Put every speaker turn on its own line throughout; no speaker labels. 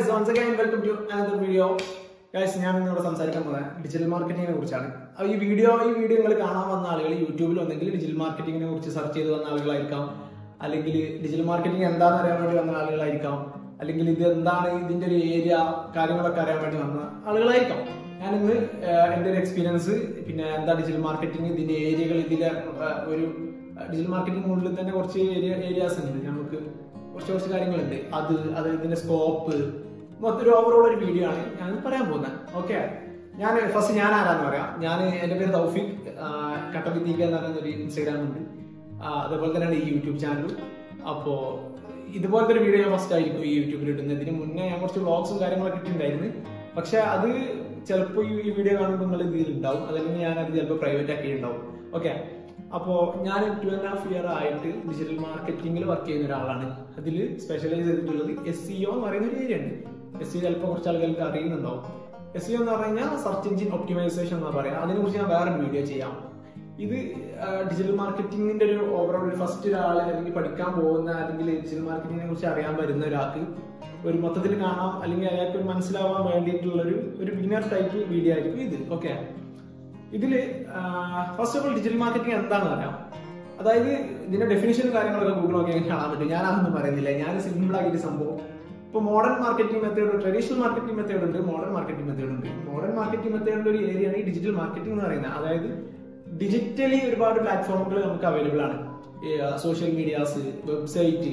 Guys once again welcome to another video guys ഞാൻ ഇന്നിവിടെ സംസാരിക്കാൻ പോകുന്നത് ഡിജിറ്റൽ മാർക്കറ്റിങ്ങിനെ കുറിച്ചാണ് അപ്പോൾ ഈ വീഡിയോ ഈ വീഡിയോ നിങ്ങൾ കാണാൻ വന്ന ആളുകൾ യൂട്യൂബിൽ ഒന്നെങ്കിൽ ഡിജിറ്റൽ മാർക്കറ്റിങ്ങിനെ കുറിച്ച് സെർച്ച് ചെയ്ത് വന്ന ആളുകളായിരിക്കാം അല്ലെങ്കിൽ ഡിജിറ്റൽ മാർക്കറ്റിംഗ് എന്താണെന്ന് അറിയാൻ വേണ്ടി വന്ന ആളുകളായിരിക്കാം അല്ലെങ്കിൽ ഇത് എന്താണ് ഇതിന്റെ ഒരു ഏരിയ കാര്യങ്ങളൊക്കെ അറിയാൻ വേണ്ടി വന്ന ആളുകളായിരിക്കാം ഞാൻ ഇന്ന് എൻ്റെ ഒരു എക്സ്പീരിയൻസ് പിന്നെ എന്താ ഡിജിറ്റൽ മാർക്കറ്റിംഗ് ഇതിന്റെ ഏരിയകൾ ഇതിലെ ആ, ഒരു ഡിജിറ്റൽ മാർക്കറ്റിംഗിനുള്ളിൽ തന്നെ കുറച്ച് ഏരിയ ഏരിയാസ് ഉണ്ട് നമുക്ക് കുറച്ച് കുറച്ച് കാര്യങ്ങളുണ്ട് അത് അത് ഇതിന്റെ സ്കോപ്പ് മൊത്തം ഒരു ഓവറോൾ ഒരു വീഡിയോ ആണ് ഞാൻ പറയാൻ പോകുന്നത് ഓക്കെ ഞാൻ ഫസ്റ്റ് ഞാൻ ആരാന്ന് പറയാം ഞാൻ എൻ്റെ പേര് തൗഫിക് കട്ടബിത്തീക്ക എന്ന് പറയുന്ന ഒരു ഇൻസ്റ്റാഗ്രാം ഉണ്ട് ആ, അതേപോലെ തന്നെയാണ് ഈ യൂട്യൂബ് ചാനലും അപ്പോൾ ഇതുപോലത്തെ ഒരു വീഡിയോ ഞാൻ ഫസ്റ്റ് ആയിരിക്കും ഈ യൂട്യൂബിൽ ഇടുന്നത് ഇതിന് മുന്നേ ഞാൻ കുറച്ച് വ്ളോഗ്സും കാര്യങ്ങളൊക്കെ ഇട്ടിട്ടുണ്ടായിരുന്നു പക്ഷെ അത് ചിലപ്പോൾ ഈ വീഡിയോ കാണുമ്പോൾ നിങ്ങൾ ഇതിൽ ഉണ്ടാവും അതല്ലെങ്കിൽ ഞാൻ അത് ചിലപ്പോൾ പ്രൈവറ്റ് ആക്കി ഉണ്ടാവും ഓക്കെ അപ്പോൾ ഞാൻ ടു ആൻഡ് ഹാഫ് ഇയർ ആയിട്ട് ഡിജിറ്റൽ മാർക്കറ്റിംഗിൽ വർക്ക് ചെയ്യുന്ന ഒരാളാണ് അതിൽ സ്പെഷ്യലൈസ് ചെയ്തിട്ടുള്ളത് എസ് സി ഒ എന്ന് പറയുന്ന ഒരു ഏരിയ ഉണ്ട് എസ് സി ചിലപ്പോൾ കുറച്ച് ആളുകൾക്ക് അറിയുന്നുണ്ടാവും എസ് സി എന്ന് പറഞ്ഞു കഴിഞ്ഞാൽ സെർച്ച് എഞ്ചിൻ ഒപ്റ്റിമൈസേഷൻ എന്ന് പറയാം അതിനെക്കുറിച്ച് ഞാൻ വേറൊരു വീഡിയോ ചെയ്യാം ഇത് ഡിജിറ്റൽ മാർക്കറ്റിംഗിന്റെ ഒരു ഓവറോൾ ഒരു ഫസ്റ്റ് ഒരാൾ അല്ലെങ്കിൽ പഠിക്കാൻ പോകുന്ന അല്ലെങ്കിൽ ഡിജിറ്റൽ മാർക്കറ്റിംഗിനെ കുറിച്ച് അറിയാൻ വരുന്ന ഒരാൾക്ക് ഒരു മൊത്തത്തിൽ കാണാം അല്ലെങ്കിൽ അയാൾക്ക് ഒരു മനസ്സിലാവാൻ വേണ്ടിയിട്ടുള്ള ഒരു ഒരു ബിഗിനർ ടൈപ്പ് വീഡിയോ ആയിരിക്കും ഇത് ഓക്കെ ഇതില് first of all digital marketing എന്താണെന്ന് പറയാം അതായത് ഇതിന്റെ ഡെഫിനേഷനും കാര്യങ്ങളൊക്കെ ഗൂഗിൾ നോക്കി കാണാൻ പറ്റും ഞാൻ അതൊന്നും പറയുന്നില്ല ഞാൻ സിമ്പിൾ ആക്കിയിട്ട് സംഭവം ഇപ്പൊ modern marketing method traditional marketing method ഉണ്ട് മോഡേൺ മാർക്കറ്റിംഗ് മെത്തേഡ് ഉണ്ട് മോഡേൺ മാർക്കറ്റിംഗ് മെത്തേഡിന്റെ ഒരു ഏരിയയാണ് ഈ ഡിജിറ്റൽ മാർക്കറ്റിംഗ് എന്ന് പറയുന്നത് അതായത് ഡിജിറ്റലി ഒരുപാട് പ്ലാറ്റ്ഫോമുകൾ നമുക്ക് അവൈലബിൾ ആണ് സോഷ്യൽ മീഡിയാസ് വെബ്സൈറ്റ്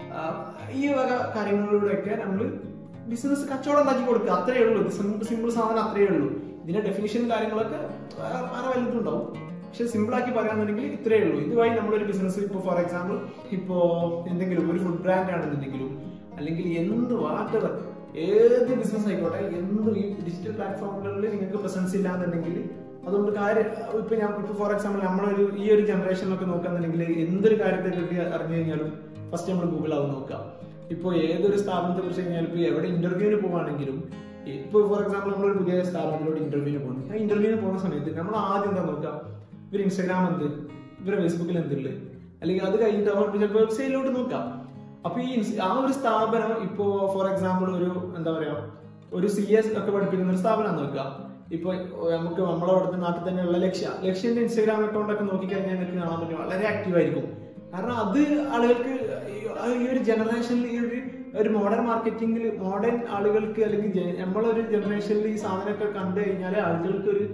ഈ വക കാര്യങ്ങളിലൂടെയൊക്കെ നമ്മൾ ബിസിനസ് കച്ചവടം ഉണ്ടാക്കി കൊടുക്കുക അത്രയേ ഉള്ളൂ സിമ്പിൾ സിമ്പിൾ സാധനം അത്രയേ ഉള്ളൂ ഇതിന്റെ ഡെഫിനിഷൻ കാര്യങ്ങളൊക്കെ വേറെ വേറെ വലുതുണ്ടാവും പക്ഷെ സിമ്പിൾ ആക്കി പറയാന്നുണ്ടെങ്കിൽ ഇത്രയേ ഉള്ളൂ ഇതുവഴി നമ്മളൊരു ബിസിനസ് ഇപ്പോൾ ഫോർ എക്സാമ്പിൾ ഇപ്പോ എന്തെങ്കിലും ഒരു ഫുഡ് ബ്രാൻഡ് ആണെന്നുണ്ടെങ്കിലും അല്ലെങ്കിൽ എന്ത് വാട്ടർ ഏത് ബിസിനസ് ആയിക്കോട്ടെ എന്ത് ഈ ഡിജിറ്റൽ പ്ലാറ്റ്ഫോമുകളിൽ നിങ്ങൾക്ക് പ്രസൻസ് ഇല്ലാന്നുണ്ടെങ്കിൽ അതുകൊണ്ട് കാര്യം ഇപ്പൊ ഞാൻ ഇപ്പൊ ഫോർ എക്സാമ്പിൾ നമ്മളൊരു ഈ ഒരു ജനറേഷനിലൊക്കെ നോക്കാന്നുണ്ടെങ്കിൽ എന്തൊരു കാര്യത്തെ പറ്റി അറിഞ്ഞു കഴിഞ്ഞാലും ഫസ്റ്റ് നമ്മൾ ഗൂഗിൾ ആവും നോക്കാം ഇപ്പോൾ ഏതൊരു സ്ഥാപനത്തെ കുറിച്ച് കഴിഞ്ഞാൽ ഇപ്പോൾ എവിടെ ഇന്റർവ്യൂവിന് പോവാണെങ്കിലും ഇപ്പോൾ ഫോർ എക്സാമ്പിൾ നമ്മളൊരു പുതിയ സ്ഥാപനത്തിലോട് ഇന്റർവ്യൂവിന് പോകുന്നു ആ ഇന്റർവ്യൂവിന് പോകുന്ന സമയത്ത് നമ്മൾ ആദ്യം എന്താ നോക്കാം ഇവർ ഇൻസ്റ്റാഗ്രാം എന്ത് ഇവരെ ഫേസ്ബുക്കിൽ എന്തുള്ളത് അല്ലെങ്കിൽ അത് കഴിഞ്ഞിട്ട് അവർ ചിലപ്പോൾ വെബ്സൈറ്റിലോട്ട് നോക്കാം അപ്പൊ ഈ ഇൻസ്- ആ ഒരു സ്ഥാപനം ഇപ്പോ ഫോർ എക്സാമ്പിൾ ഒരു എന്താ പറയാ ഒരു സി എസ് ഒക്കെ പഠിപ്പിക്കുന്ന ഒരു സ്ഥാപനം നോക്കുക ഇപ്പൊ നമുക്ക് നമ്മളെ അവിടുത്തെ നാട്ടിൽ തന്നെയുള്ള ലക്ഷ്യ ലക്ഷ്യന്റെ ഇൻസ്റ്റാഗ്രാം അക്കൗണ്ട് ഒക്കെ നോക്കിക്കഴിഞ്ഞാൽ നിങ്ങൾക്ക് കാണാൻ പറ്റും വളരെ ആക്റ്റീവ് ആയിരിക്കും കാരണം അത് ആളുകൾക്ക് ഈ- ഈ ഒരു ജനറേഷനിൽ ഈ ഒരു ഒരു മോഡേൺ മാർക്കറ്റിംഗിൽ മോഡേൺ ആളുകൾക്ക് അല്ലെങ്കിൽ ജെ- നമ്മളൊരു ജനറേഷനിൽ ഈ സാധനമൊക്കെ കണ്ടു കഴിഞ്ഞാൽ ആളുകൾക്ക് ഒരു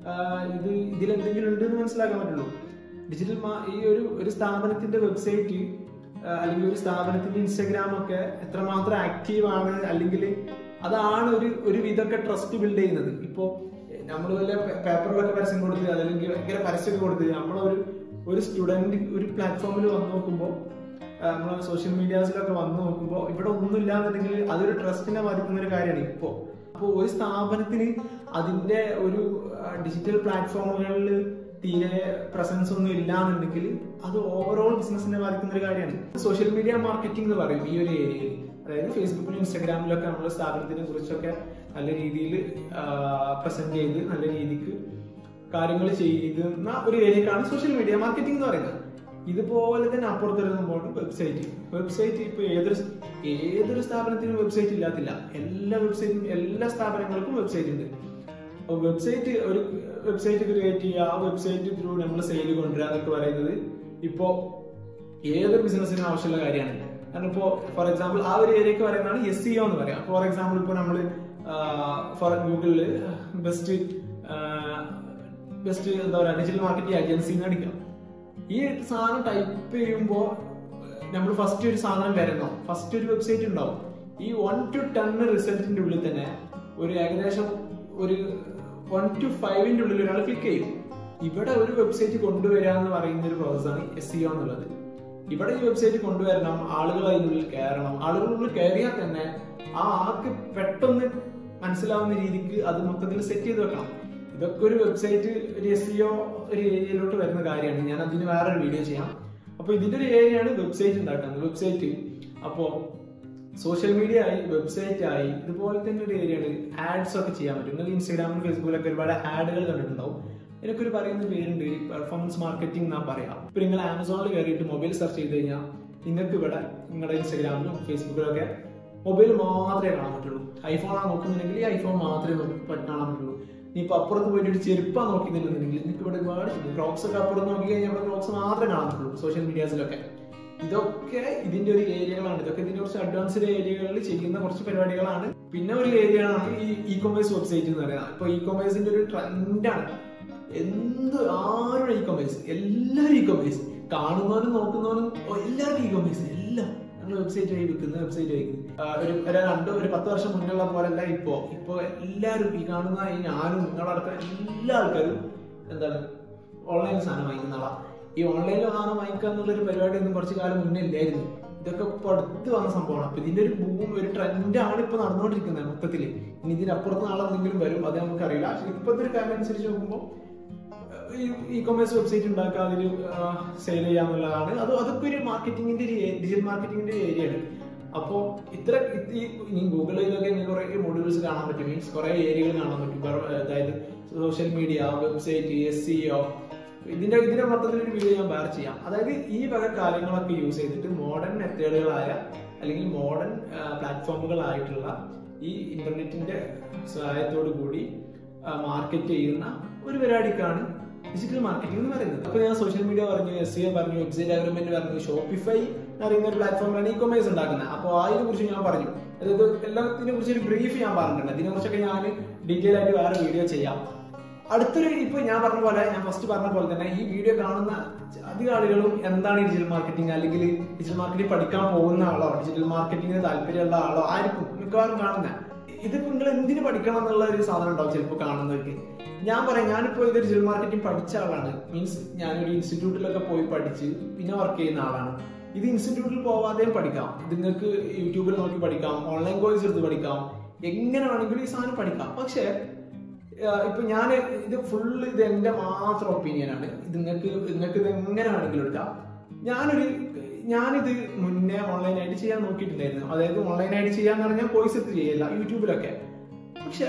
ഇത് ഇതിലെന്തെങ്കിലും ഉണ്ട് എന്ന് മനസ്സിലാക്കാൻ പറ്റുള്ളൂ ഡിജിറ്റൽ മാ- ഈ ഒരു ഒരു സ്ഥാപനത്തിന്റെ വെബ്സൈറ്റ് അല്ലെങ്കിൽ ഒരു സ്ഥാപനത്തിന്റെ ഇൻസ്റ്റാഗ്രാം ഒക്കെ എത്രമാത്രം ആക്റ്റീവ് ആണ് അല്ലെങ്കിൽ അതാണ് ഒരു ഒരു വിധമൊക്കെ ട്രസ്റ്റ് ബിൽഡ് ചെയ്യുന്നത് ഇപ്പോ നമ്മൾ വല്ല പേപ്പറിലൊക്കെ പരസ്യം കൊടുത്ത് അതല്ലെങ്കിൽ ഭയങ്കര പരസ്യം കൊടുത്ത് നമ്മളൊരു ഒരു സ്റ്റുഡന്റ് ഒരു പ്ലാറ്റ്ഫോമിൽ വന്ന് നോക്കുമ്പോൾ നമ്മൾ സോഷ്യൽ മീഡിയാസിലൊക്കെ വന്ന് നോക്കുമ്പോൾ ഇവിടെ ഒന്നും ഇല്ലാന്നുണ്ടെങ്കിൽ അതൊരു ട്രസ്റ്റിനെ ബാധിക്കുന്ന ഒരു കാര്യമാണ് ഇപ്പോൾ അപ്പോൾ ഒരു സ്ഥാപനത്തിന് അതിന്റെ ഒരു ഡിജിറ്റൽ പ്ലാറ്റ്ഫോമുകളിൽ തീരെ പ്രസൻസ് ഒന്നും ഇല്ലാന്നുണ്ടെങ്കിൽ അത് ഓവറോൾ ബിസിനസിനെ ബാധിക്കുന്ന ഒരു കാര്യമാണ് സോഷ്യൽ മീഡിയ മാർക്കറ്റിംഗ് എന്ന് പറയും ഈ ഒരു ഏരിയയിൽ അതായത് ഫേസ്ബുക്കിലും ഇൻസ്റ്റാഗ്രാമിലൊക്കെ നമ്മൾ സ്ഥാപനത്തിനെ കുറിച്ചൊക്കെ നല്ല രീതിയിൽ പ്രസന്റ് ചെയ്ത് നല്ല രീതിക്ക് കാര്യങ്ങൾ ചെയ്യുന്ന ഒരു ഏരിയക്കാണ് സോഷ്യൽ മീഡിയ മാർക്കറ്റിംഗ് എന്ന് പറയുന്നത് ഇതുപോലെ തന്നെ അപ്പുറത്തൊരു സംഭവമാണ് വെബ്സൈറ്റ് വെബ്സൈറ്റ് ഇപ്പൊ ഏതൊരു ഏതൊരു സ്ഥാപനത്തിനും വെബ്സൈറ്റ് ഇല്ലാത്തില്ല എല്ലാ വെബ്സൈറ്റും എല്ലാ സ്ഥാപനങ്ങൾക്കും വെബ്സൈറ്റ് ഉണ്ട് അപ്പൊ വെബ്സൈറ്റ് ഒരു വെബ്സൈറ്റ് ക്രിയേറ്റ് ചെയ്യുക ആ വെബ്സൈറ്റ് ത്രൂ നമ്മൾ സെയിൽ കൊണ്ടുവരിക എന്നൊക്കെ പറയുന്നത് ഇപ്പോ ഏതൊരു ബിസിനസ്സിനും ആവശ്യമുള്ള കാര്യമാണ് കാരണം ഇപ്പോ ഫോർ എക്സാമ്പിൾ ആ ഒരു ഏരിയക്ക് പറയുന്നതാണ് എസ് സിഒ എന്ന് പറയാം ഫോർ എക്സാമ്പിൾ ഇപ്പൊ നമ്മൾ ഫോർ ഗൂഗിളില് ബെസ്റ്റ് ബെസ്റ്റ് എന്താ പറയുക ഡിജിറ്റൽ മാർക്കറ്റിംഗ് ഏജൻസി എന്ന് അടിക്കാം ഈ സാധനം ടൈപ്പ് ചെയ്യുമ്പോൾ നമ്മൾ ഫസ്റ്റ് ഒരു സാധനം വരണോ ഫസ്റ്റ് ഒരു വെബ്സൈറ്റ് ഉണ്ടാവും ഈ വൺ ടു ടെൻ റിസൾട്ടിന്റെ ഉള്ളിൽ തന്നെ ഒരു ഏകദേശം ഒരു വൺ ടു ഫൈവിന്റെ ഉള്ളിൽ ഒരാൾ ക്ലിക്ക് ചെയ്യും ഇവിടെ ഒരു വെബ്സൈറ്റ് കൊണ്ടുവരിക എന്ന് പറയുന്ന ഒരു പ്രോസസ്സാണ് എസ് സി എന്നുള്ളത് ഇവിടെ ഈ വെബ്സൈറ്റ് കൊണ്ടുവരണം ആളുകൾ അതിനുള്ളിൽ കയറണം ആളുകളുള്ളിൽ കയറിയാൽ തന്നെ ആ ആൾക്ക് പെട്ടെന്ന് മനസ്സിലാവുന്ന രീതിക്ക് അത് മൊത്തത്തിൽ സെറ്റ് ചെയ്ത് വെക്കണം ഇതൊക്കെ ഒരു വെബ്സൈറ്റ് ഒരു എസ് സിഒ ഒരു ഏരിയയിലോട്ട് വരുന്ന കാര്യമാണ് ഞാൻ അതിന് വേറൊരു വീഡിയോ ചെയ്യാം അപ്പൊ ഇതിന്റെ ഒരു ഏരിയയാണ് വെബ്സൈറ്റ് ഉണ്ടാക്കുന്നത് വെബ്സൈറ്റ് അപ്പോ സോഷ്യൽ മീഡിയ ആയി വെബ്സൈറ്റ് ആയി ഇതുപോലെ തന്നെ ഒരു ഏരിയയാണ് ആഡ്സ് ഒക്കെ ചെയ്യാൻ പറ്റും നിങ്ങൾ ഇൻസ്റ്റാഗ്രാമിലും ഫേസ്ബുക്കിലൊക്കെ ഒരുപാട് ആഡുകൾ കണ്ടിട്ടുണ്ടാവും ഇതിനൊക്കെ ഒരു പറയുന്ന പേരുണ്ട് പെർഫോമൻസ് മാർക്കറ്റിംഗ് എന്നാ പറയാം ഇപ്പൊ നിങ്ങൾ ആമസോണിൽ കയറിയിട്ട് മൊബൈൽ സെർച്ച് ചെയ്ത് കഴിഞ്ഞാൽ നിങ്ങൾക്ക് ഇവിടെ നിങ്ങളുടെ ഇൻസ്റ്റാഗ്രാമിലും ഫേസ്ബുക്കിലും ഒക്കെ മൊബൈൽ മാത്രമേ കാണാൻ പറ്റുള്ളൂ ഐഫോൺ ആണ് നോക്കുന്നുണ്ടെങ്കിൽ ഈ ഐഫോൺ മാത്രമേ നോക്കി- പ- കാണാൻ പറ്റുള്ളൂ നീ ഇപ്പൊ അപ്പുറത്ത് പോയിട്ട് ഒരു ചെരുപ്പാ നോക്കുന്നുണ്ടെന്നുണ്ടെങ്കിൽ നിനക്ക് ഇവിടെ ഒരുപാട് ക്രോക്സ് ഒക്കെ അപ്പുറത്ത് നോക്കി കഴിഞ്ഞാൽ ഇവിടെ ക്രോക്സ് മാത്രമേ കാണാൻ പറ്റുള്ളൂ സോഷ്യൽ മീഡിയാസിലൊക്കെ ഇതൊക്കെ ഇതിന്റെ ഒരു ഏരിയകളാണ് ഇതൊക്കെ ഇതിന്റെ കുറച്ച് അഡ്വാൻസ്ഡ് ഏരിയകളിൽ ചെയ്യുന്ന കുറച്ച് പരിപാടികളാണ് പിന്നെ ഒരു ഏരിയ ആണ് ഈ ഇ കൊമേഴ്സ് വെബ്സൈറ്റ് എന്ന് പറയുന്നത് ഇപ്പൊ ഇ കൊമേഴ്സിന്റെ ഒരു ട്രെൻഡാണ് എന്ത് ആരുടെ ഇ കൊമേഴ്സ് എല്ലാവരും ഇ കൊമേഴ്സ് കാണുന്നവനും നോക്കുന്നവനും ഓ, എല്ലാവരും ഇ കൊമേഴ്സ് എല്ലാം ഞങ്ങൾ വെബ്സൈറ്റ് വഴി വിൽക്കുന്ന വെബ്സൈറ്റ് വഴി വിൽക്കുന്നത്. ആ, ഒരു ഒരു രണ്ട് ഒരു പത്ത് വർഷം മുന്നുള്ള പോലല്ല ഇപ്പോ ഇപ്പോ എല്ലാവരും ഈ കാണുന്ന ഈ ഞാനും നിങ്ങളടക്കം എല്ലാ ആൾക്കാരും എന്താണ് ഓൺലൈനിൽ സാധനം വാങ്ങിക്കുന്ന ആളാ ഈ ഓൺലൈനിൽ സാധനം വാങ്ങിക്കുക എന്നുള്ള ഒരു പരിപാടി ഒന്നും കുറച്ച് കാലം മുന്നേ ഇല്ലായിരുന്നു ഇതൊക്കെ ഇപ്പൊ അടുത്ത് വന്ന സംഭവമാണ് അപ്പൊ ഇതിന്റെ ഒരു ബൂം ഒരു ട്രെൻഡാണ് ഇപ്പൊ നടന്നുകൊണ്ടിരിക്കുന്നത് മൊത്തത്തിൽ ഇനി ഇതിനപ്പുറത്ത് നാളെ എന്തെങ്കിലും വരും അത് നമുക്കറിയില്ല പക്ഷെ ഇപ്പോഴത്തെ ഒരു കാര്യം അനുസരിച്ച് നോക്കുമ്പോൾ ഈ ഇ കൊമേഴ്സ് വെബ്സൈറ്റ് ഉണ്ടാക്കുക അതിൽ സെയിൽ ചെയ്യാന്നുള്ളതാണ് അത് അതൊക്കെ ഒരു മാർക്കറ്റിംഗിന്റെ ഒരു ഡിജിറ്റൽ മാർക്കറ്റിംഗിന്റെ ഒരു ഏരിയയാണ് അപ്പോ ഇത്ര ഇത് ഈ ഇനി ഗൂഗിളിലൊക്കെ ഇങ്ങനെ കുറെ മോഡ്യൂൾസ് കാണാൻ പറ്റും മീൻസ് കുറെ ഏരിയകൾ കാണാൻ പറ്റും വേറെ, അതായത് social media website S E O ഇതിന്റെ ഇതിന്റെ മൊത്തത്തിൽ ഒരു വീഡിയോ ഞാൻ വേറെ ചെയ്യാം അതായത് ഈ വക കാര്യങ്ങളൊക്കെ യൂസ് ചെയ്തിട്ട് മോഡേൺ മെത്തേഡുകളായ അല്ലെങ്കിൽ മോഡേൺ പ്ലാറ്റ്ഫോമുകളായിട്ടുള്ള ഈ ഇന്റർനെറ്റിന്റെ സഹായത്തോടു കൂടി മാർക്കറ്റ് ചെയ്യുന്ന ഒരു പരിപാടിക്കാണ് ഡിജിറ്റൽ മാർക്കറ്റിംഗ് എന്ന് പറയുന്നത് അപ്പൊ ഞാൻ സോഷ്യൽ മീഡിയ പറഞ്ഞു എസ് സി പറഞ്ഞു വെബ്സൈറ്റ് അഗ്രിമെന്റ് പറഞ്ഞു ഷോപ്പിഫൈ എന്ന് പറയുന്ന ഒരു പ്ലാറ്റ്ഫോമിലാണ് ഇ കൊമേഴ്സ് ഉണ്ടാക്കുന്നത് അപ്പോൾ അതിനെ കുറിച്ച് ഞാൻ പറഞ്ഞു അതായത് എല്ലാത്തിനെ കുറിച്ച് ഒരു ബ്രീഫ് ഞാൻ പറഞ്ഞിട്ടുണ്ട് ഇതിനെ കുറിച്ചൊക്കെ ഞാൻ ഡീറ്റെയിൽ ആയിട്ട് വേറെ വീഡിയോ ചെയ്യാം അടുത്തൊരു ഇപ്പൊ ഞാൻ പറഞ്ഞ പോലെ ഞാൻ ഫസ്റ്റ് പറഞ്ഞ പോലെ തന്നെ ഈ വീഡിയോ കാണുന്ന അധികം ആളുകളും എന്താണ് ഈ ഡിജിറ്റൽ മാർക്കറ്റിംഗ് അല്ലെങ്കിൽ ഡിജിറ്റൽ മാർക്കറ്റിംഗ് പഠിക്കാൻ പോകുന്ന ആളോ ഡിജിറ്റൽ മാർക്കറ്റിംഗിന് താല്പര്യമുള്ള ആളോ ആയിരിക്കും മിക്കവാറും കാണുന്ന ഇതിപ്പോ നിങ്ങൾ എന്തിനു പഠിക്കണം എന്നുള്ള ഒരു സാധനം ഉണ്ടാവും ചിലപ്പോൾ കാണുന്നവർക്ക് ഞാൻ പറയാം ഞാനിപ്പോ ഇത് ഡിജിറ്റൽ മാർക്കറ്റിംഗ് പഠിച്ച ആളാണ് മീൻസ് ഞാനൊരു ഇൻസ്റ്റിറ്റ്യൂട്ടിലൊക്കെ പോയി പഠിച്ച് പിന്നെ വർക്ക് ചെയ്യുന്ന ആളാണ് ഇത് ഇൻസ്റ്റിറ്റ്യൂട്ടിൽ പോവാതെയും പഠിക്കാം ഇത് നിങ്ങൾക്ക് യൂട്യൂബിൽ നോക്കി പഠിക്കാം ഓൺലൈൻ കോഴ്സ് എടുത്ത് പഠിക്കാം എങ്ങനെ വേണമെങ്കിലും ഈ സാധനം പഠിക്കാം പക്ഷേ ആഹ് ഇപ്പൊ ഞാൻ ഇത് ഫുള്ള് ഇത് എന്റെ മാത്രം ഒപ്പീനിയൻ ആണ് ഇത് നിങ്ങൾക്ക് നിങ്ങൾക്ക് ഇത് എങ്ങനെ വേണമെങ്കിലും എടുക്കാം ഞാനൊരു ഞാനിത് മുന്നേ ഓൺലൈനായിട്ട് ചെയ്യാൻ നോക്കിയിട്ടുണ്ടായിരുന്നു അതായത് ഓൺലൈനായിട്ട് ചെയ്യാന്ന് പറഞ്ഞാൽ കോഴ്സ് എടുത്ത് ചെയ്യല്ല യൂട്യൂബിലൊക്കെ പക്ഷെ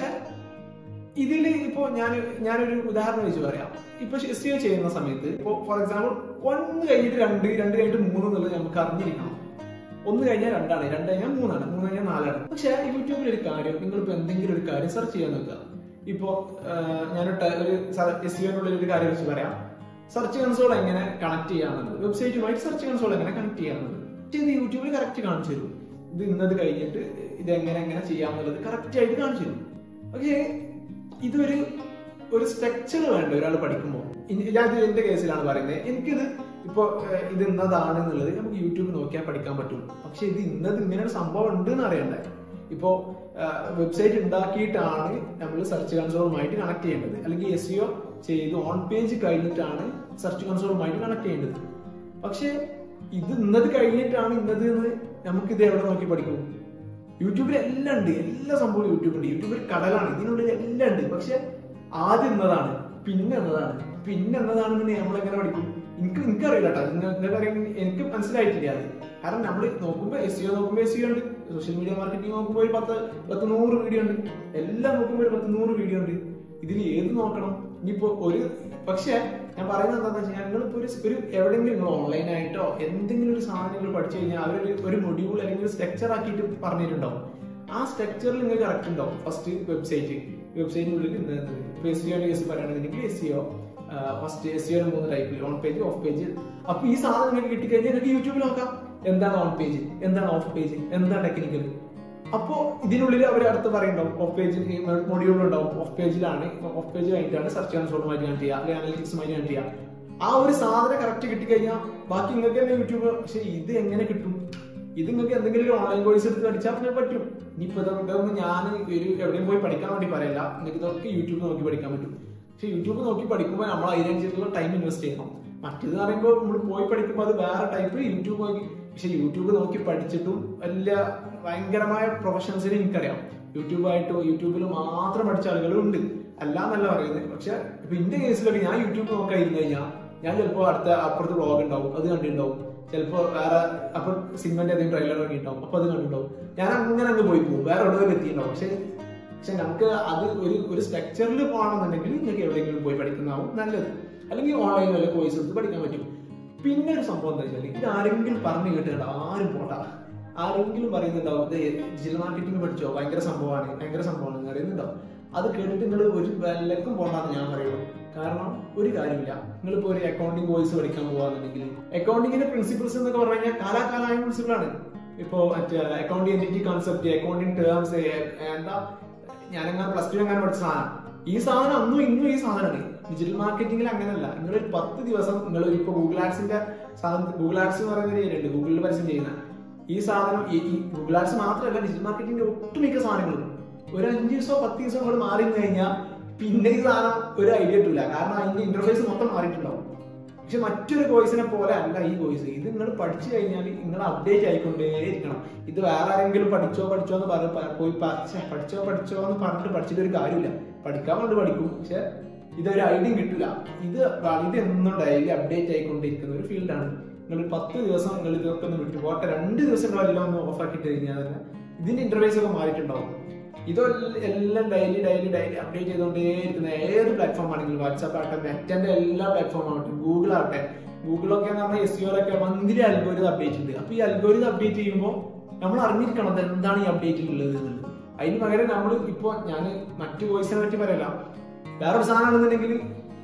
ഇതിൽ ഇപ്പോ ഞാൻ ഞാനൊരു ഉദാഹരണം വെച്ച് പറയാം ഇപ്പൊ എസ് ചെയ്യുന്ന സമയത്ത് ഇപ്പോ ഫോർ എക്സാമ്പിൾ ഒന്ന് കഴിഞ്ഞിട്ട് രണ്ട് രണ്ട് കഴിഞ്ഞിട്ട് മൂന്ന് എന്നുള്ളത് നമുക്ക് അറിഞ്ഞിരിക്കണം ഒന്ന് കഴിഞ്ഞാൽ രണ്ടാണ് രണ്ട് കഴിഞ്ഞാൽ മൂന്നാണ് മൂന്ന് കഴിഞ്ഞാൽ നാലാണ് പക്ഷെ യൂട്യൂബിൽ ഒരു കാര്യം നിങ്ങളിപ്പോ എന്തെങ്കിലും ഒരു കാര്യം സെർച്ച് ചെയ്യാൻ നോക്കുക ഇപ്പോ ഞാനൊരു ട- ഒരു എസ് സിയോനുള്ളിൽ ഒരു കാര്യം വെച്ച് പറയാം സെർച്ച് കൺസോൾ എങ്ങനെ കണക്ട് ചെയ്യാന്നുള്ളത് വെബ്സൈറ്റുമായിട്ട് സെർച്ച് കൺസോൾ എങ്ങനെ കണക്ട് ചെയ്യാന്നുള്ളത് പക്ഷേ ഇത് യൂട്യൂബിൽ കറക്റ്റ് കാണിച്ചു തരും ഇത് ഇന്നത് കഴിഞ്ഞിട്ട് ഇത് എങ്ങനെ എങ്ങനെ ചെയ്യാന്നുള്ളത് കറക്റ്റ് ആയിട്ട് കാണിച്ചു തരും പക്ഷേ ഇതൊരു ഒരു സ്ട്രക്ചർ വേണ്ട ഒരാൾ പഠിക്കുമ്പോൾ ഞാൻ ഇത് എന്റെ കേസിലാണ് പറയുന്നത് എനിക്കിത് ഇപ്പോ ഏഹ്, ഇത് ഇന്നതാണ് എന്നുള്ളത് നമുക്ക് യൂട്യൂബ് നോക്കിയാൽ പഠിക്കാൻ പറ്റും പക്ഷെ ഇത് ഇന്നത് ഇങ്ങനെ ഒരു സംഭവം ഉണ്ട് എന്ന് അറിയണ്ടേ ഇപ്പോ വെബ്സൈറ്റ് ഉണ്ടാക്കിയിട്ടാണ് നമ്മൾ സെർച്ച് കൺസോളുമായിട്ട് കണക്ട് ചെയ്യേണ്ടത് അല്ലെങ്കിൽ എസ് സിഒ ചെയ്ത് ഓൺ പേജ് കഴിഞ്ഞിട്ടാണ് സെർച്ച് കൺസോളുമായിട്ട് കണക്ട് ചെയ്യേണ്ടത് പക്ഷെ ഇത് ഇന്നത് കഴിഞ്ഞിട്ടാണ് ഇന്നത് എന്ന് നമുക്ക് ഇത് എവിടെ നോക്കി പഠിക്കും യൂട്യൂബിൽ എല്ലാം ഉണ്ട് എല്ലാ സംഭവവും യൂട്യൂബ് ഉണ്ട് യൂട്യൂബ് ഒരു കടലാണ് ഇതിനുള്ളിൽ എല്ലാം ഉണ്ട് പക്ഷെ ആദ്യം എന്നതാണ് പിന്നെ എന്നതാണ് പിന്നെ എന്നതാണെന്ന് നമ്മൾ എങ്ങനെ പഠിക്കും എനിക്ക് എനിക്കറിയില്ല കേട്ടോ നിങ്ങൾക്ക് അറിയാൻ എനിക്ക് മനസ്സിലായിട്ടില്ല അത് കാരണം നമ്മൾ നോക്കുമ്പോൾ എസ് സിഒ നോക്കുമ്പോൾ എസ് സിഒ ഉണ്ട് സോഷ്യൽ മീഡിയ മാർക്കറ്റിംഗ് നോക്കുമ്പോൾ ഒരു പത്ത് പത്ത് നൂറ് വീഡിയോ ഉണ്ട് എല്ലാം നോക്കുമ്പോൾ ഒരു പത്ത് നൂറ് വീഡിയോ ഉണ്ട് ഇതിൽ ഏത് നോക്കണം ഇനിയിപ്പോ ഒരു പക്ഷേ ഞാൻ പറയുന്നത് എന്താണെന്ന് വെച്ചാൽ നിങ്ങളിപ്പോ ഒരു ഒരു എവിടെയെങ്കിലും നിങ്ങൾ ഓൺലൈനായിട്ടോ എന്തെങ്കിലും ഒരു സാധനം നിങ്ങൾ പഠിച്ചു കഴിഞ്ഞാൽ അവരൊരു ഒരു മൊഡ്യൂൾ അല്ലെങ്കിൽ ഒരു സ്ട്രക്ചർ ആക്കിയിട്ട് പറഞ്ഞിട്ടുണ്ടാവും ആ സ്ട്രക്ചറിൽ നിങ്ങൾക്ക് കറക്റ്റ് ഉണ്ടാവും ഫസ്റ്റ് വെബ്സൈറ്റ് വെബ്സൈറ്റിനുള്ളിൽ ഇപ്പൊ എസ് സിഒ കേസ് പറയുകയാണെന്നുണ്ടെങ്കിൽ S E O first S E O മൂന്ന് ടൈപ്പിൽ ഓൺ പേജ് ഓഫ് പേജ് അപ്പൊ ഈ സാധനം നിങ്ങൾക്ക് കിട്ടിക്കഴിഞ്ഞാൽ നിങ്ങൾക്ക് യൂട്യൂബിൽ നോക്കാം എന്താണ് ഓൺ പേജ് എന്താണ് ഓഫ് പേജ് എന്താണ് ടെക്നിക്കൽ അപ്പോ ഇതിനുള്ളിൽ അവർ അടുത്ത് പറയുന്നുണ്ടാവും ഓഫ് പേജിൽ മൊഡ്യൂൾ ഉണ്ടാവും ഓഫ് പേജിലാണ് ഓഫ് പേജ് കഴിഞ്ഞിട്ടാണ് സെർച്ച് കൺസോളുമായിട്ട് കണക്ട് ചെയ്യുക അല്ലെങ്കിൽ അനലിറ്റിക്സുമായിട്ട് കണക്ട് ചെയ്യുക ആ ഒരു സാധനം കറക്റ്റ് കിട്ടിക്കഴിഞ്ഞാൽ ബാക്കി നിങ്ങൾക്ക് തന്നെ യൂട്യൂബ് പക്ഷെ ഇത് എങ്ങനെ കിട്ടും ഇത് നിങ്ങൾക്ക് എന്തെങ്കിലും ഒരു ഓൺലൈൻ കോഴ്സ് എടുത്ത് പഠിച്ചാൽ പിന്നെ പറ്റും ഇനിയിപ്പോ ഇതൊക്കെ ഇതൊന്നും ഞാൻ ഒരു എവിടെയും പോയി പഠിക്കാൻ വേണ്ടി പറയില്ല നിങ്ങൾക്ക് ഇതൊക്കെ യൂട്യൂബ് നോക്കി പഠിക്കാൻ പറ്റും പക്ഷെ യൂട്യൂബ് നോക്കി പഠിക്കുമ്പോൾ നമ്മൾ അതിനനുസരിച്ചുള്ള ടൈം ഇൻവെസ്റ്റ് ചെയ്യണം മറ്റേത് പറയുമ്പോൾ നമ്മൾ പോയി പഠിക്കുമ്പോൾ അത് വേറെ ടൈപ്പ് യൂട്യൂബ് നോക്കി പക്ഷെ യൂട്യൂബ് നോക്കി പഠിച്ചിട്ടും വലിയ ഭയങ്കരമായ പ്രൊഫഷൻസിനെ എനിക്കറിയാം യൂട്യൂബായിട്ടോ യൂട്യൂബിൽ മാത്രം പഠിച്ച ആളുകളും ഉണ്ട് അല്ലാന്നല്ല പറയുന്നത് പക്ഷെ ഇപ്പൊ എന്റെ കേസിലൊക്കെ ഞാൻ യൂട്യൂബ് നോക്കാതിരുന്നു കഴിഞ്ഞാൽ ഞാൻ ചിലപ്പോൾ അടുത്ത അപ്പുറത്ത് വ്ളോഗ് ഉണ്ടാവും അത് കണ്ടിട്ടുണ്ടാവും ചിലപ്പോൾ വേറെ അപ്പൊ സിനിമന്റെ ഏതെങ്കിലും ട്രെയിലർ ഇറങ്ങിയിട്ടുണ്ടാവും അപ്പൊ അത് കണ്ടിട്ടുണ്ടാവും ഞാൻ അങ്ങനെ അങ്ങ് പോയി പോകും വേറെ എവിടെ എത്തിയിട്ടുണ്ടാവും പക്ഷെ പക്ഷെ നമുക്ക് അത് ഒരു ഒരു സ്ട്രക്ചറിൽ പോകണമെന്നുണ്ടെങ്കിൽ നിങ്ങൾക്ക് എവിടെയെങ്കിലും പോയി പഠിക്കുന്നതാവും നല്ലത് അല്ലെങ്കിൽ ഓൺലൈൻ വല്ല കോഴ്സ് എടുത്ത് പഠിക്കാൻ പറ്റും പിന്നെ ഒരു സംഭവം എന്താ വെച്ചാൽ ഇത് ആരെങ്കിലും പറഞ്ഞു കേട്ടിട്ട് ആരും പോട്ടാ ആരെങ്കിലും പറയുന്നുണ്ടാവും ഇത് ഡിജിറ്റൽ മാർക്കറ്റിംഗ് പഠിച്ചോ ഭയങ്കര സംഭവമാണ് ഭയങ്കര സംഭവമാണ് എന്ന് പറയുന്നുണ്ടാവും അത് കേട്ടിട്ട് നിങ്ങൾ ഒരു വിലക്കും പോകണ്ടെന്ന് ഞാൻ പറയുള്ളൂ കാരണം ഒരു കാര്യമില്ല നിങ്ങളിപ്പോ ഒരു അക്കൗണ്ടിങ് കോഴ്സ് പഠിക്കാൻ പോവാന്നുണ്ടെങ്കിൽ അക്കൗണ്ടിങ്ങിന്റെ പ്രിൻസിപ്പിൾസ് എന്നൊക്കെ പറഞ്ഞു കഴിഞ്ഞാൽ കാലാകാലമായ പ്രിൻസിപ്പിൾ ആണ് ഇപ്പോ മറ്റേ accounting entity concept accounting terms എന്താ ഞാനെങ്ങനെ പ്ലസ് ടു എങ്ങനെ പഠിച്ച സാധനം ഈ സാധനം അന്നും ഇന്നും ഈ സാധനമാണ് ഡിജിറ്റൽ മാർക്കറ്റിംഗിൽ അങ്ങനെയല്ല നിങ്ങൾ ഒരു പത്ത് ദിവസം നിങ്ങൾ ഇപ്പൊ ഗൂഗിൾ ആഡ്സിന്റെ സാധനം ഗൂഗിൾ ആഡ്സ് എന്ന് പറയുന്ന ഒരു ഏരിയ ഉണ്ട് ഗൂഗിളിൽ പരസ്യം ചെയ്യുന്ന ഈ സാധനം ഈ ഈ ഗൂഗിൾ ആഡ്സ് മാത്രമല്ല ഡിജിറ്റൽ മാർക്കറ്റിംഗിന്റെ ഒട്ടുമിക്ക സാധനങ്ങളും ഒരു അഞ്ച് ദിവസമോ പത്ത് ദിവസമോ അങ്ങോട്ട് മാറി കഴിഞ്ഞാൽ പിന്നെ ഈ സാധനം ഒരു ഐഡിയ കിട്ടില്ല കാരണം അതിന്റെ ഇന്റർഫേസ് മൊത്തം മാറിയിട്ടുണ്ടാവും പക്ഷെ മറ്റൊരു കോഴ്സിനെ പോലെ അല്ല ഈ കോഴ്സ് ഇത് നിങ്ങൾ പഠിച്ചു കഴിഞ്ഞാൽ നിങ്ങൾ അപ്ഡേറ്റ് ആയിക്കൊണ്ടേയിരിക്കണം ഇത് വേറെ ആരെങ്കിലും പഠിച്ചോ പഠിച്ചോ എന്ന് പറഞ്ഞ് പ- പോയി പ- ഛെ, പഠിച്ചോ പഠിച്ചോ എന്ന് പറഞ്ഞിട്ട് പഠിച്ചിട്ട് ഒരു കാര്യമില്ല പഠിക്കാൻ വേണ്ടി പഠിക്കും പക്ഷെ ഇതൊരു ഐഡിയ കിട്ടില്ല ഇത് വ- ഇത് എന്നും ഡെയിലി അപ്ഡേറ്റ് ആയിക്കൊണ്ടിരിക്കുന്ന ഒരു ഫീൽഡാണ് നിങ്ങൾ പത്ത് ദിവസം നിങ്ങൾ ഇതൊക്കെ ഒന്ന് വിട്ടു പോട്ടെ രണ്ട് ദിവസം എല്ലാം ഒന്ന് ഓഫ് ആക്കിയിട്ട് കഴിഞ്ഞാൽ തന്നെ ഇതിന്റെ ഇന്റർഫേസ് ഒക്കെ മാറിയിട്ടുണ്ടാവും ഇതെല്ലാം ഡെയിലി ഡെയിലി ഡെയിലി അപ്ഡേറ്റ് ചെയ്തുകൊണ്ടേയിരിക്കുന്ന ഏത് പ്ലാറ്റ്ഫോം ആണെങ്കിലും വാട്സാപ്പ് ആവട്ടെ നെറ്റിന്റെ എല്ലാ പ്ലാറ്റ്ഫോം ആവട്ടെ ഗൂഗിൾ ആവട്ടെ ഗൂഗിളൊക്കെ എന്ന് പറഞ്ഞാൽ എസ് സിഒയിലൊക്കെ മന്ത്ലി അൽഗോരിതം അപ്ഡേറ്റ് ഉണ്ട് അപ്പൊ ഈ അൽഗോരിതം അപ്ഡേറ്റ് ചെയ്യുമ്പോൾ നമ്മൾ അറിഞ്ഞിരിക്കണം അത് എന്താണ് ഈ അപ്ഡേറ്റിൽ ഉള്ളത് എന്നുള്ളത് അതിന് പകരം നമ്മൾ ഇപ്പൊ ഞാൻ മറ്റു കോഴ്സിനെ പറ്റി പറയല വേറൊരു സാധനമാണെന്നുണ്ടെങ്കിൽ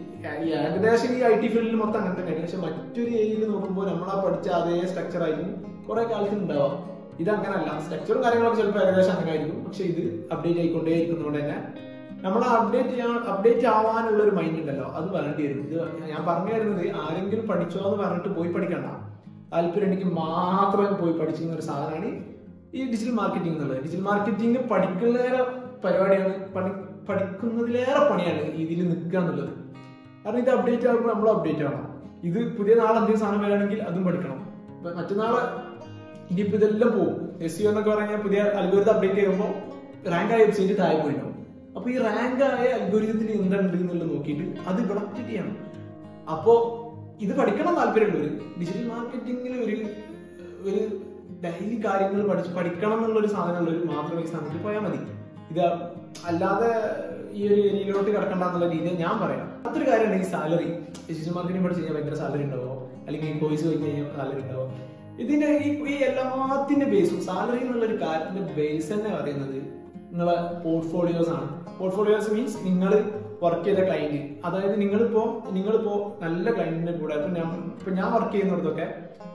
ഈ ഏകദേശം ഈ ഐ ടി ഫീൽഡിൽ മൊത്തം അങ്ങനെ തന്നെയാണ് പക്ഷെ മറ്റൊരു ഏരിയയിൽ നോക്കുമ്പോൾ നമ്മൾ ആ പഠിച്ച അതേ സ്ട്രക്ചർ ആയിരിക്കും കുറെ കാലത്തിന് ഉണ്ടാവാം ഇത് അങ്ങനല്ല സ്ട്രക്ചറും കാര്യങ്ങളൊക്കെ ചിലപ്പോൾ ഏകദേശം അങ്ങനെ ആയിരിക്കും പക്ഷെ ഇത് അപ്ഡേറ്റ് ആയിക്കൊണ്ടേയിരിക്കുന്നതുകൊണ്ട് തന്നെ നമ്മൾ അപ്ഡേറ്റ് ചെയ്യാൻ അപ്ഡേറ്റ് ആവാനുള്ള ഒരു മൈൻഡ് ഉണ്ടല്ലോ അത് വേണ്ടി വരും ഇത് ഞാൻ പറഞ്ഞു തരുന്നത് ആരെങ്കിലും പഠിച്ചോ എന്ന് പറഞ്ഞിട്ട് പോയി പഠിക്കണ്ട താല്പര്യം എനിക്ക് മാത്രം പോയി പഠിച്ചിരുന്ന ഒരു സാധനമാണ് ഈ ഡിജിറ്റൽ മാർക്കറ്റിംഗ് എന്നുള്ളത് ഡിജിറ്റൽ മാർക്കറ്റിംഗ് പഠിക്കുന്നതിലേറെ പരിപാടിയാണ് പണി പഠിക്കുന്നതിലേറെ പണിയാണ് ഇതിൽ നിൽക്കുക എന്നുള്ളത് കാരണം ഇത് അപ്ഡേറ്റ് ആകുമ്പോൾ നമ്മൾ അപ്ഡേറ്റ് ആവണം ഇത് പുതിയ നാളെ എന്തെങ്കിലും സാധനം വരികയാണെങ്കിൽ അതും പഠിക്കണം ഇപ്പൊ മറ്റന്നാള് ഇനിയിപ്പോ ഇതെല്ലാം പോകും എസ് സി എന്നൊക്കെ പറഞ്ഞാൽ പുതിയ അൽഗോരിതം അപ്ഡേറ്റ് ചെയ്യുമ്പോൾ റാങ്ക് ആയ വെബ്സൈറ്റ് താഴെ പോയിട്ടുണ്ടാവും അപ്പൊ ഈ റാങ്ക് ആയ അൽഗോരിതത്തിൽ എന്തുണ്ട് എന്നുള്ളത് നോക്കിയിട്ട് അത് ഇവിടെ അപ്ഡേറ്റ് ചെയ്യണം അപ്പോ ഇത് പഠിക്കണം താല്പര്യമുള്ളവർ ഡിജിറ്റൽ മാർക്കറ്റിംഗിൽ ഒരു ഒരു ഡെയിലി കാര്യങ്ങൾ പഠിച്ച് പഠിക്കണം എന്നുള്ള ഒരു സാധനമുള്ളവർ മാത്രമേ ഈ സാധനത്തിൽ പോയാൽ മതി ഇത് അല്ലാതെ ഈ ഒരു ഏരിയയിലോട്ട് കിടക്കണ്ട എന്നുള്ള രീതിയിൽ ഞാൻ പറയാം അതൊരു കാര്യമാണ് ഈ സാലറി ഡിജിറ്റൽ മാർക്കറ്റിംഗ് പഠിച്ച് കഴിഞ്ഞാൽ ഭയങ്കര സാലറി ഉണ്ടാവോ അല്ലെങ്കിൽ ഈ കോഴ്സ് കഴിഞ്ഞ് കഴിഞ്ഞാൽ സാലറി ഉണ്ടാവോ ഇതിന്റെ ഈ ഈ എല്ലാത്തിന്റെ ബേസും സാലറി എന്നുള്ള ഒരു കാര്യത്തിന്റെ ബേസ് തന്നെ പറയുന്നത് നിങ്ങളെ പോർട്ട്ഫോളിയോസ് ആണ് പോർട്ട്ഫോളിയോസ് മീൻസ് നിങ്ങൾ വർക്ക് ചെയ്ത ക്ലയന്റ് അതായത് നിങ്ങളിപ്പോ നിങ്ങളിപ്പോ നല്ല ക്ലയന്റിന്റെ കൂടെ ഇപ്പൊ ഞാൻ ഇപ്പൊ ഞാൻ വർക്ക് ചെയ്യുന്നിടത്തൊക്കെ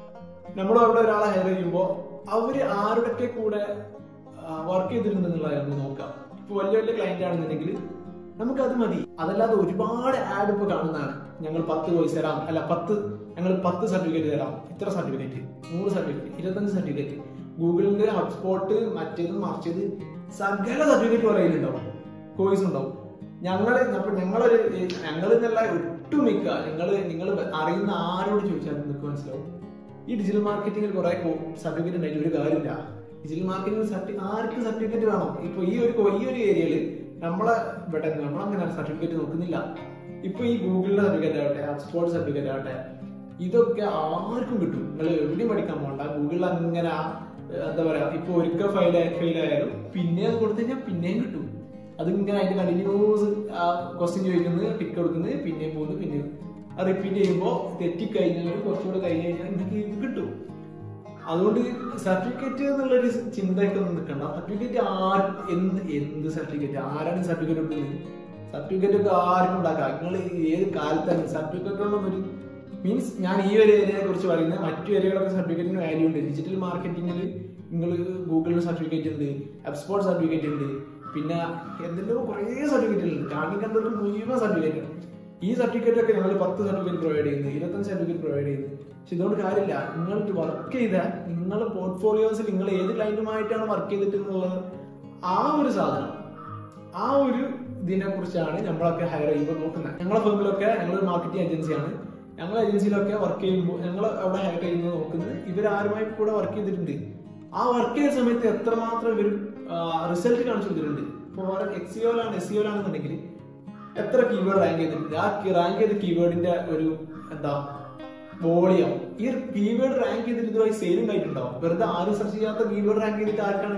നമ്മൾ അവിടെ ഒരാളെ ഹയർ ചെയ്യുമ്പോൾ അവര് ആരുടെയൊക്കെ കൂടെ വർക്ക് ചെയ്തിട്ടുണ്ടെന്നുള്ളത് നമ്മൾ നോക്കാം ഇപ്പൊ വലിയ വലിയ ക്ലയന്റ് ആണെന്നുണ്ടെങ്കിൽ നമുക്ക് അത് മതി അതല്ലാതെ ഒരുപാട് ആഡ് ഇപ്പൊ കാണുന്നതാണ് ഞങ്ങൾ പത്ത് കോഴ്സ് തരാം അല്ല പത്ത് ഞങ്ങൾ പത്ത് സർട്ടിഫിക്കറ്റ് തരാം ഇത്ര സർട്ടിഫിക്കറ്റ് നൂറ് സർട്ടിഫിക്കറ്റ് ഇരുപത്തഞ്ച് സർട്ടിഫിക്കറ്റ് ഗൂഗിളിന്റെ ഹബ്സ്പോട്ട് മറ്റേത് മറിച്ചത് സകല സർട്ടിഫിക്കറ്റ് പറയുന്നുണ്ടാവും കോഴ്സ് ഉണ്ടാവും ഞങ്ങള് അപ്പൊ ഞങ്ങളൊരു ഞങ്ങൾ എന്നല്ല ഒട്ടുമിക്ക നിങ്ങൾ നിങ്ങൾ അറിയുന്ന ആരോട് ചോദിച്ചാലും നിങ്ങൾക്ക് മനസ്സിലാവും ഈ ഡിജിറ്റൽ മാർക്കറ്റിംഗിൽ കുറെ സർട്ടിഫിക്കറ്റ് ഉണ്ടായിട്ട് ഒരു കാര്യമില്ല ഡിജിറ്റൽ മാർക്കറ്റിംഗ് സർട്ടി ആർക്ക് സർട്ടിഫിക്കറ്റ് വേണം ഇപ്പൊ ഈ ഒരു കോ- ഈ ഒരു ഏരിയയിൽ നമ്മളെ ഇവിടെ നമ്മളങ്ങനെ സർട്ടിഫിക്കറ്റ് നോക്കുന്നില്ല ഇപ്പൊ ഈ ഗൂഗിളിലെ സർട്ടിഫിക്കറ്റ് ആവട്ടെ ഹബ്സ്പോട്ട് സർട്ടിഫിക്കറ്റ് ആവട്ടെ ഇതൊക്കെ ആർക്കും കിട്ടും നിങ്ങൾ എവിടെയും പഠിക്കാൻ പോകണ്ട ഗൂഗിളിൽ അങ്ങനെ ആ, എന്താ പറയാ ഇപ്പൊ ഒരിക്കൽ ഫെയിൽ ഫെയിൽ ആയാലും പിന്നെ അത് കൊടുത്തു കഴിഞ്ഞാൽ പിന്നെയും കിട്ടും അതിങ്ങനെ അതിന്റെ കണ്ടിന്യൂസ് ആ ക്വസ്റ്റ്യൻ ചോദിക്കുന്നത് ടിക്ക് കൊടുക്കുന്നത് പിന്നെയും പോകുന്നു പിന്നെയും അത് റിപ്പീറ്റ് ചെയ്യുമ്പോൾ തെറ്റിക്കഴിഞ്ഞാൽ കുറച്ചുകൂടെ കഴിഞ്ഞ് കഴിഞ്ഞാൽ നിങ്ങൾക്ക് ഇത് കിട്ടും അതുകൊണ്ട് സർട്ടിഫിക്കറ്റ് എന്നുള്ളൊരു ചിന്തയൊക്കെ ഒന്നും നിൽക്കണ്ട സർട്ടിഫിക്കറ്റ് ആർ എന്ത് എന്ത് സർട്ടിഫിക്കറ്റ് ആരാണ് സർട്ടിഫിക്കറ്റ് കൊടുക്കുന്നത് സർട്ടിഫിക്കറ്റ് ഒക്കെ ആർക്കും ഉണ്ടാക്കാം നിങ്ങൾ ഏത് കാലത്താണ് സർട്ടിഫിക്കറ്റ് ഒന്നും ഒരു മീൻസ് ഞാൻ ഈ ഒരു ഏരിയയെ കുറിച്ച് പറയുന്നത് മറ്റു ഏരിയകളൊക്കെ സർട്ടിഫിക്കറ്റിന് വാല്യൂ ഉണ്ട് ഡിജിറ്റൽ മാർക്കറ്റിംഗിൽ നിങ്ങൾ ഗൂഗിളിൽ സർട്ടിഫിക്കറ്റ് ഉണ്ട് എക്സ്പോർട്ട് സർട്ടിഫിക്കറ്റ് ഉണ്ട് പിന്നെ എന്തെല്ലോ കുറേ സർട്ടിഫിക്കറ്റ് ഉണ്ട് കാണി കണ്ടൊരു മുഴുവൻ സർട്ടിഫിക്കറ്റ് ഈ സർട്ടിഫിക്കറ്റ് ഒക്കെ ഞങ്ങൾ പത്ത് സർട്ടിഫിക്കറ്റ് പ്രൊവൈഡ് ചെയ്യുന്നു ഇരുപത്തഞ്ച് സർട്ടിഫിക്കറ്റ് പ്രൊവൈഡ് ചെയ്യുന്നു പക്ഷെ ഇതുകൊണ്ട് കാര്യമില്ല നിങ്ങൾ വർക്ക് ചെയ്ത നിങ്ങൾ പോർട്ട്ഫോളിയോസിൽ നിങ്ങൾ ഏത് ക്ലയന്റുമായിട്ടാണ് വർക്ക് ചെയ്തിട്ട് എന്നുള്ളത് ആ ഒരു സാധനം ആ ഒരു ഇതിനെ കുറിച്ചാണ് നമ്മളൊക്കെ ഹയർ ചെയ്യുമ്പോൾ നോക്കുന്നത് ഞങ്ങളെ ഫേമിലൊക്കെ ഞങ്ങളൊരു മാർക്കറ്റിംഗ് ഏജൻസിയാണ് ഞങ്ങൾ ഏജൻസിയിലൊക്കെ വർക്ക് ചെയ്യുമ്പോൾ ഞങ്ങൾ അവിടെ ഹയർ ചെയ്യുന്നത് നോക്കുന്നത് ഇവരാരുമായി കൂടെ വർക്ക് ചെയ്തിട്ടുണ്ട് ആ വർക്ക് ചെയ്ത സമയത്ത് എത്രമാത്രം ഇവർ റിസൾട്ട് കാണിച്ചു കൊടുത്തിട്ടുണ്ട് ഇപ്പോൾ എക്സ് സിഒയിലാണ് എസ് സിഒയിലാണെന്നുണ്ടെങ്കിൽ എത്ര കീവേഡ് റാങ്ക് ചെയ്തിട്ടുണ്ട് ആ റാങ്ക് ചെയ്ത കീവേഡിന്റെ ഒരു എന്താ വോളിയം ഈ കീവേഡ് റാങ്ക് ചെയ്തിട്ട് ഇതുമായി സെയിൽ ഉണ്ടായിട്ടുണ്ടോ വെറുതെ ആരും സെർച്ച് ചെയ്യാത്ത കീവേഡ് റാങ്ക് ചെയ്തിട്ട് ആർക്കാണ്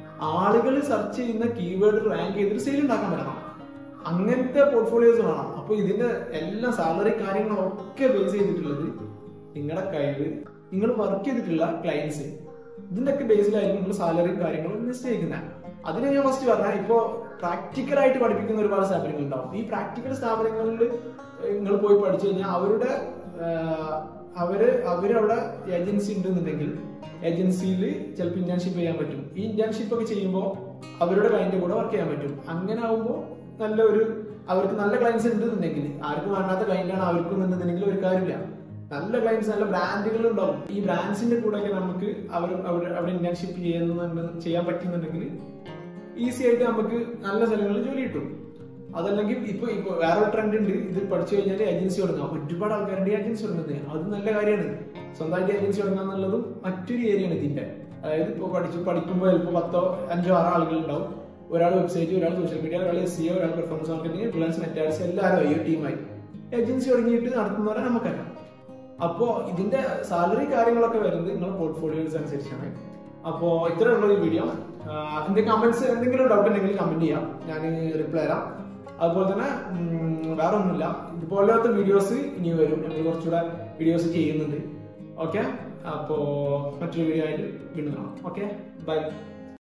ആളുകൾ സെർച്ച് ചെയ്യുന്ന കീവേഡ് റാങ്ക് ചെയ്തിട്ട് സെയിൽ ഉണ്ടാക്കാൻ പറ്റണം അങ്ങനത്തെ പോർട്ട്ഫോളിയോസ് വേണം അപ്പൊ ഇതിന്റെ എല്ലാ സാലറി കാര്യങ്ങളൊക്കെ ബേസ് ചെയ്തിട്ടുള്ളത് നിങ്ങളുടെ കഴിവ് നിങ്ങൾ വർക്ക് ചെയ്തിട്ടുള്ള ക്ലയൻസ് ഇതിന്റെ ഒക്കെ ബേസിലായിരിക്കും നിങ്ങൾ സാലറിയും കാര്യങ്ങളും നിശ്ചയിക്കുന്നത് അതിന് ഞാൻ ഫസ്റ്റ് പറഞ്ഞാൽ ഇപ്പോ പ്രാക്ടിക്കലായിട്ട് പഠിപ്പിക്കുന്ന ഒരുപാട് സ്ഥാപനങ്ങൾ ഉണ്ടാവും ഈ പ്രാക്ടിക്കൽ സ്ഥാപനങ്ങളിൽ നിങ്ങൾ പോയി പഠിച്ചു കഴിഞ്ഞാൽ അവരുടെ ആഹ്, അവര് അവരവിടെ ഏജൻസി ഉണ്ടെന്നുണ്ടെങ്കിൽ ഏജൻസിയിൽ ചിലപ്പോൾ ഇന്റേൺഷിപ്പ് ചെയ്യാൻ പറ്റും ഈ ഇന്റേൺഷിപ്പ് ഒക്കെ ചെയ്യുമ്പോൾ അവരുടെ ക്ലയന്റ് കൂടെ വർക്ക് ചെയ്യാൻ പറ്റും അങ്ങനെ ആവുമ്പോൾ നല്ല ഒരു അവർക്ക് നല്ല ക്ലയൻസ് ഉണ്ടെന്നുണ്ടെങ്കിൽ ആർക്കും വേണ്ടാത്ത ക്ലയന്റ് ആണ് അവർക്കും ഉണ്ടെന്നുണ്ടെങ്കിൽ ഒരു കാര്യമില്ല നല്ല ക്ലയൻസ് നല്ല ബ്രാൻഡുകൾ ഉണ്ടാവും ഈ ബ്രാൻഡ്സിന്റെ കൂടെയൊക്കെ നമുക്ക് അവർ അവർ അവിടെ ഇന്റേൺഷിപ്പ് ചെയ്യുന്നുണ്ട് ചെയ്യാൻ പറ്റുന്നുണ്ടെങ്കിൽ ഈസി ആയിട്ട് നമുക്ക് നല്ല സ്ഥലങ്ങളിൽ ജോലി കിട്ടും അതല്ലെങ്കിൽ ഇപ്പൊ ഇപ്പൊ വേറെ ട്രെൻഡ് ഉണ്ട് ഇത് പഠിച്ചു കഴിഞ്ഞാൽ ഏജൻസി തുടങ്ങാം ഒരുപാട് ആൾക്കാരുടെ ഏജൻസി തുടങ്ങുന്നത് അത് നല്ല കാര്യമാണ് സ്വന്തമായിട്ട് ഏജൻസി തുടങ്ങുക എന്നുള്ളതും മറ്റൊരു ഏരിയയാണ് ഇതിന്റെ അതായത് ഇപ്പോൾ പഠിച്ചു പഠിക്കുമ്പോൾ ചിലപ്പോൾ പത്തോ അഞ്ചോ ആറോ ആളുകൾ ഉണ്ടാവും ഒരാൾ വെബ്സൈറ്റ് ഒരാൾ സോഷ്യൽ മീഡിയ ഒരാൾ എസ് സി ഒരാൾ പെർഫോമൻസ് മാർക്കറ്റിംഗ് ഫ്രീലാൻസ് നെറ്റാർസ് എല്ലാവരും ഈ ടീമായി ഏജൻസി തുടങ്ങിയിട്ട് നടത്തുന്നവരെ നമുക്കറിയാം അപ്പോ ഇതിന്റെ സാലറി കാര്യങ്ങളൊക്കെ വരുന്നത് നിങ്ങളുടെ പോർട്ട്ഫോളിയോസ് അനുസരിച്ചാണ് അപ്പോ ഇത്രേ ഉള്ളൂ ഈ വീഡിയോ എന്റെ കമന്റ്സ് എന്തെങ്കിലും ഡൗട്ട് ഉണ്ടെങ്കിൽ കമന്റ് ചെയ്യാം ഞാൻ റിപ്ലൈ തരാം അതുപോലെ തന്നെ ഉം, വേറെ ഒന്നുമില്ല ഇതുപോലത്തെ വീഡിയോസ് ഇനി വരും ഞങ്ങൾ കുറച്ചുകൂടെ വീഡിയോസ് ചെയ്യുന്നുണ്ട് ഓക്കെ അപ്പോ മറ്റൊരു വീഡിയോ ആയിട്ട് വീണ്ടും കാണാം ഓക്കെ ബൈ